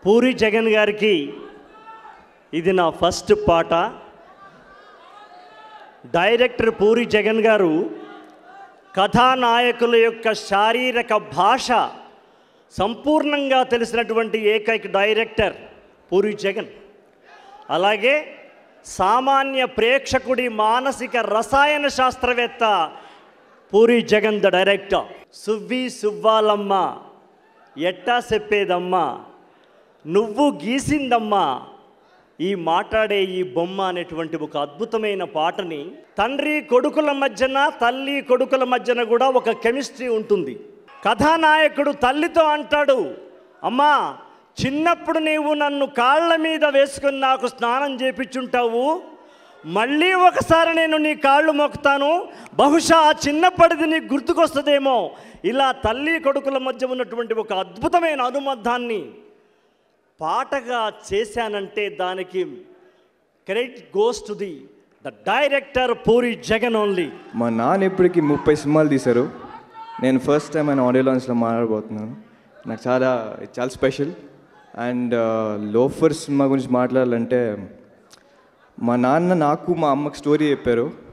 పూరి జగన్ గారికి ఇది నా ఫస్ట్ పాట డైరెక్టర్ పూరి జగన్ గారు కథానాయకుల యొక్క శారీరక భాష సంపూర్ణంగా తెలిసినటువంటి ఏకైక డైరెక్టర్ పూరి జగన్ అలాగే సామాన్య ప్రేక్షకుడి మానసిక రసాయన శాస్త్రవేత్త పూరి జగన్ ద డైరెక్టర్ సువ్వి సువ్వాలమ్మ ఎట్టా చెప్పేదమ్మా నువ్వు గీసిందమ్మా ఈ మాట్లాడే ఈ బొమ్మ అనేటువంటి ఒక అద్భుతమైన పాటని తండ్రి కొడుకుల మధ్యన తల్లి కొడుకుల మధ్యన కూడా ఒక కెమిస్ట్రీ ఉంటుంది కథానాయకుడు తల్లితో అంటాడు అమ్మా చిన్నప్పుడు నీవు నన్ను కాళ్ళ మీద వేసుకుని నాకు స్నానం చేపించుంటావు మళ్ళీ ఒకసారి నేను నీ కాళ్ళు మొక్కుతాను బహుశా ఆ చిన్నప్పటిది నీకు గుర్తుకొస్తుందేమో ఇలా తల్లి కొడుకుల మధ్య ఉన్నటువంటి ఒక అద్భుతమైన అనుబంధాన్ని పాటగా చేశానంటే దానికి credit goes to the the director Puri Jagan only మా నాన్న ఇప్పటికి ముప్పై సినిమాలు తీశారు నేను ఫస్ట్ టైం ఆయన ఆడియో లాంచ్లో మాట్లాడబోతున్నాను నాకు చాలా ఇది చాలా స్పెషల్ అండ్ లోఫర్ సినిమా గురించి మాట్లాడాలంటే మా నాన్న నాకు మా అమ్మకి స్టోరీ చెప్పారు